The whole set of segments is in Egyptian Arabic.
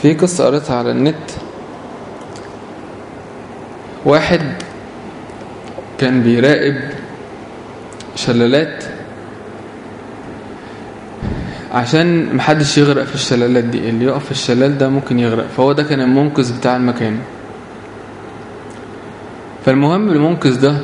في قصة قريتها على النت واحد كان بيراقب شلالات عشان محدش يغرق في الشلالات دي اللي يقف في الشلال ده ممكن يغرق فهو ده كان المنقذ بتاع المكان فالمهم المنقذ ده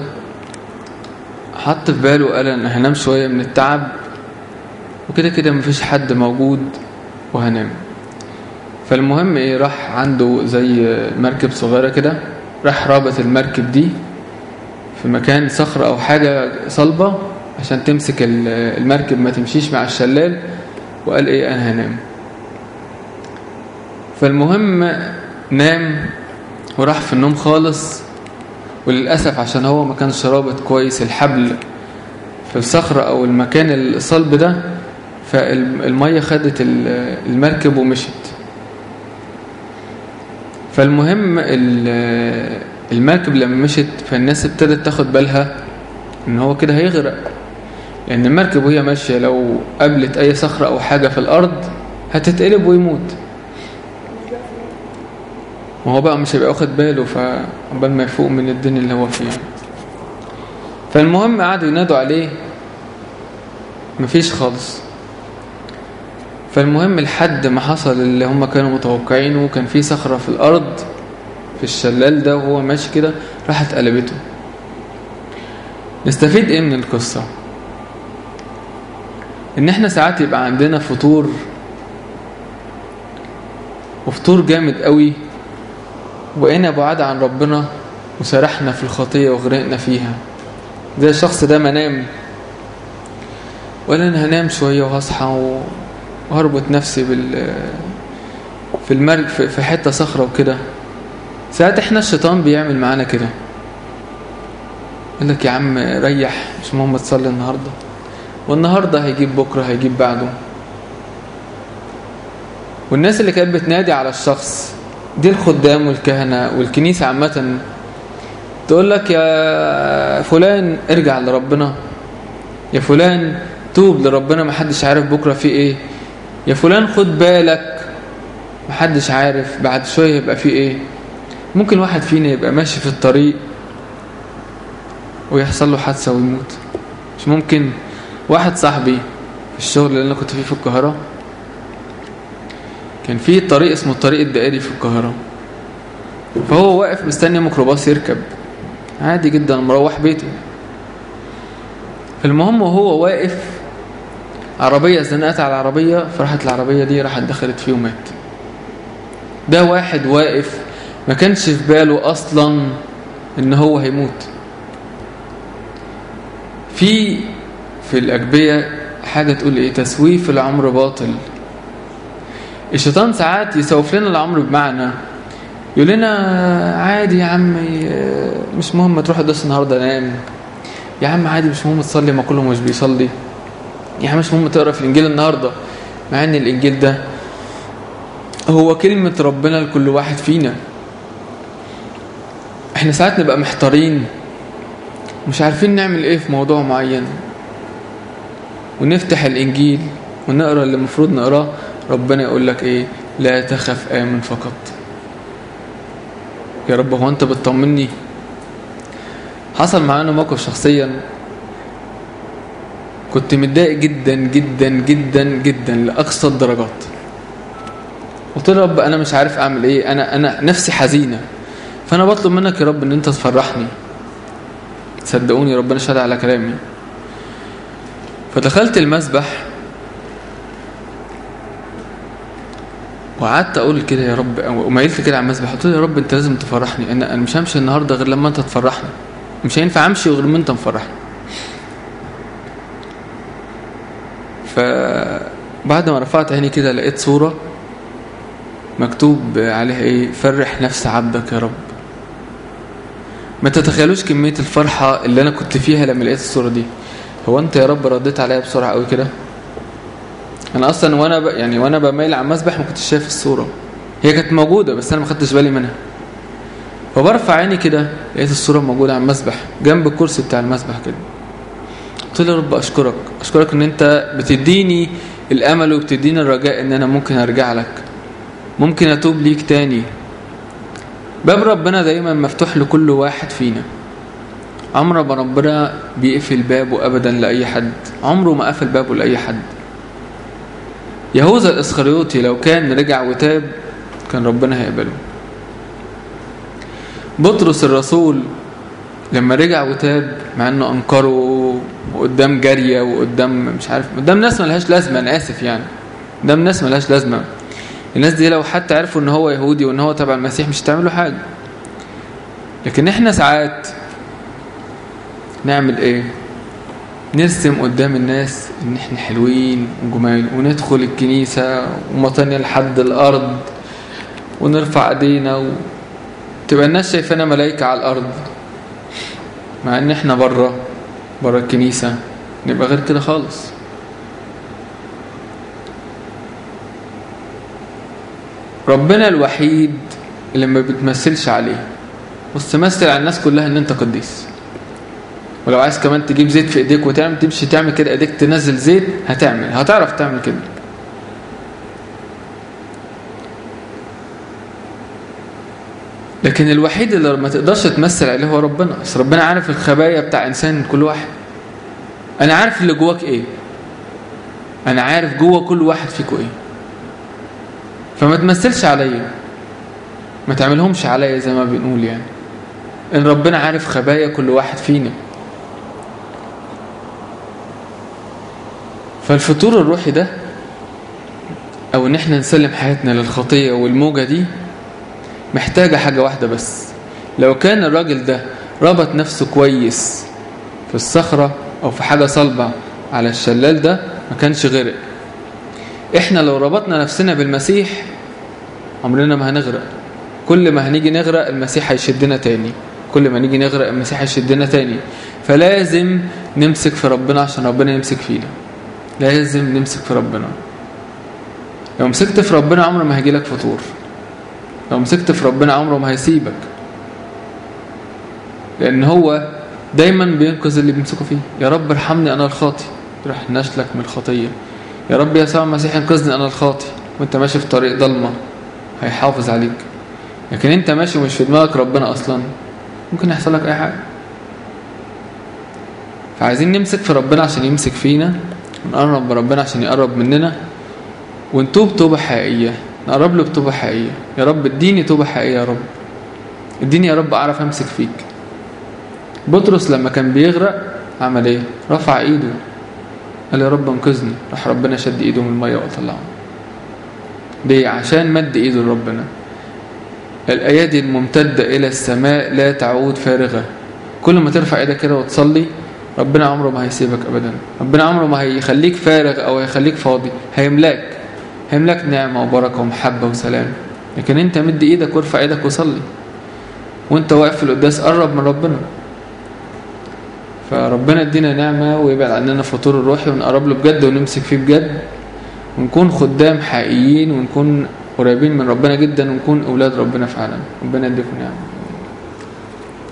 حط في باله قال انا هنام شوية من التعب وكده كده مفيش حد موجود وهنام فالمهم ايه راح عنده زي مركب صغيرة كده راح رابط المركب دي في مكان صخرة او حاجة صلبة عشان تمسك المركب ما تمشيش مع الشلال وقال ايه انا هنام فالمهم نام وراح في النوم خالص وللأسف عشان هو ما كانش رابط كويس الحبل في الصخرة أو المكان الصلب ده فالمية خدت المركب ومشت فالمهم المركب لما مشت فالناس ابتدت تاخد بالها ان هو كده هيغرق لأن المركب وهي ماشية لو قابلت أي صخرة أو حاجة في الأرض هتتقلب ويموت ما هو بقى مش هيبقى واخد باله فقبل ما يفوق من الدنيا اللي هو فيها فالمهم قعدوا ينادوا عليه مفيش خالص فالمهم لحد ما حصل اللي هم كانوا متوقعينه كان في صخرة في الأرض في الشلال ده وهو ماشي كده راحت قلبته نستفيد ايه من القصة ان احنا ساعات يبقى عندنا فطور وفطور جامد قوي وبقينا بعاد عن ربنا وسرحنا في الخطية وغرقنا فيها زي الشخص ده منام ولا انا هنام شوية وهصحى وهربط نفسي بال في المرج في حتة صخرة وكده ساعات احنا الشيطان بيعمل معانا كده يقول لك يا عم ريح مش مهم تصلي النهارده والنهارده هيجيب بكره هيجيب بعده والناس اللي كانت بتنادي على الشخص دي الخدام والكهنه والكنيسه عامه تقول لك يا فلان ارجع لربنا يا فلان توب لربنا محدش عارف بكره في ايه يا فلان خد بالك محدش عارف بعد شويه يبقى في ايه ممكن واحد فينا يبقى ماشي في الطريق ويحصل له حادثه ويموت مش ممكن واحد صاحبي في الشغل اللي انا كنت فيه في القاهره كان في طريق اسمه الطريق الدائري في القاهره فهو واقف مستني ميكروباص يركب عادي جدا مروح بيته المهم وهو واقف عربية زنقت على العربية فراحت العربية دي راحت دخلت فيه ومات ده واحد واقف ما كانش في باله أصلا إن هو هيموت في في الأجبية حاجة تقول إيه تسويف العمر باطل الشيطان ساعات يسوف لنا العمر بمعنى يقول لنا عادي يا عم مش مهم تروح الدرس النهارده نام يا عم عادي مش مهم تصلي ما كله مش بيصلي يا عم مش مهم تقرا في الانجيل النهارده مع ان الانجيل ده هو كلمة ربنا لكل واحد فينا احنا ساعات نبقى محتارين مش عارفين نعمل ايه في موضوع معين ونفتح الانجيل ونقرا اللي المفروض نقراه ربنا يقول لك ايه لا تخف امن فقط يا رب هو انت بتطمني حصل معانا موقف شخصيا كنت متضايق جدا جدا جدا جدا لاقصى الدرجات قلت له يا رب انا مش عارف اعمل ايه انا انا نفسي حزينه فانا بطلب منك يا رب ان انت تفرحني صدقوني ربنا شهد على كلامي فدخلت المسبح وقعدت اقول كده يا رب وميلت كده على المسبح قلت له يا رب انت لازم تفرحني انا انا مش همشي النهارده غير لما انت تفرحني مش هينفع امشي غير لما انت مفرحني فبعد ما رفعت عيني كده لقيت صورة مكتوب عليها ايه فرح نفس عبدك يا رب ما تتخيلوش كمية الفرحة اللي انا كنت فيها لما لقيت الصورة دي هو انت يا رب رديت عليا بسرعة قوي كده انا اصلا وانا ب... يعني وانا بميل على المسبح ما كنتش شايف الصورة هي كانت موجودة بس انا ما خدتش بالي منها فبرفع عيني كده لقيت الصورة موجودة على المسبح جنب الكرسي بتاع المسبح كده قلت له يا رب اشكرك اشكرك ان انت بتديني الامل وبتديني الرجاء ان انا ممكن ارجع لك ممكن اتوب ليك تاني باب ربنا دايما مفتوح لكل واحد فينا عمر ما ربنا بيقفل بابه ابدا لاي حد عمره ما قفل بابه لاي حد يهوذا الاسخريوطي لو كان رجع وتاب كان ربنا هيقبله بطرس الرسول لما رجع وتاب مع انه انكره وقدام جاريه وقدام مش عارف قدام ناس ملهاش لازمه انا اسف يعني قدام ناس ملهاش لازمه الناس دي لو حتى عرفوا ان هو يهودي وان هو تبع المسيح مش هتعملوا حاجه لكن احنا ساعات نعمل ايه نرسم قدام الناس ان احنا حلوين وجمال وندخل الكنيسة ومطانية لحد الارض ونرفع ايدينا و... تبقى الناس شايفانا ملايكة على الارض مع ان احنا بره بره الكنيسة نبقى غير كده خالص ربنا الوحيد اللي ما بتمثلش عليه بص تمثل على الناس كلها ان انت قديس ولو عايز كمان تجيب زيت في ايديك وتعمل تمشي تعمل كده ايديك تنزل زيت هتعمل هتعرف تعمل كده لكن الوحيد اللي ما تقدرش تمثل عليه هو ربنا بس ربنا عارف الخبايا بتاع انسان كل واحد انا عارف اللي جواك ايه انا عارف جوه كل واحد فيكم ايه فما تمثلش عليا ما تعملهمش عليا زي ما بنقول يعني ان ربنا عارف خبايا كل واحد فينا فالفطور الروحي ده او ان احنا نسلم حياتنا للخطية والموجة دي محتاجة حاجة واحدة بس لو كان الراجل ده ربط نفسه كويس في الصخرة او في حاجة صلبة على الشلال ده ما كانش غرق احنا لو ربطنا نفسنا بالمسيح عمرنا ما هنغرق كل ما هنيجي نغرق المسيح هيشدنا تاني كل ما نيجي نغرق المسيح هيشدنا تاني فلازم نمسك في ربنا عشان ربنا يمسك فينا لازم نمسك في ربنا لو مسكت في ربنا عمره ما هيجيلك فطور لو مسكت في ربنا عمره ما هيسيبك لان هو دايما بينقذ اللي بيمسكه فيه يا رب ارحمني انا الخاطي تروح نشلك من الخطيه يا رب يا يسوع المسيح انقذني انا الخاطي وانت ماشي في طريق ضلمه هيحافظ عليك لكن انت ماشي ومش في دماغك ربنا اصلا ممكن يحصل لك اي حاجه فعايزين نمسك في ربنا عشان يمسك فينا ونقرب بربنا عشان يقرب مننا ونتوب توبه حقيقيه نقرب له بتوبه حقيقيه يا رب اديني توبه حقيقيه يا رب اديني يا رب اعرف امسك فيك بطرس لما كان بيغرق عمل ايه رفع ايده قال يا رب انقذني راح ربنا شد ايده من الميه وطلعه ليه عشان مد ايده لربنا الايادي الممتده الى السماء لا تعود فارغه كل ما ترفع ايدك كده وتصلي ربنا عمره ما هيسيبك ابدا ربنا عمره ما هيخليك فارغ او هيخليك فاضي هيملاك هيملاك نعمه وبركه ومحبه وسلام لكن انت مد ايدك وارفع ايدك وصلي وانت واقف في القداس قرب من ربنا فربنا يدينا نعمه ويبعد عننا الفطور الروحي ونقرب له بجد ونمسك فيه بجد ونكون خدام حقيقيين ونكون قريبين من ربنا جدا ونكون اولاد ربنا فعلا ربنا يديكم نعمه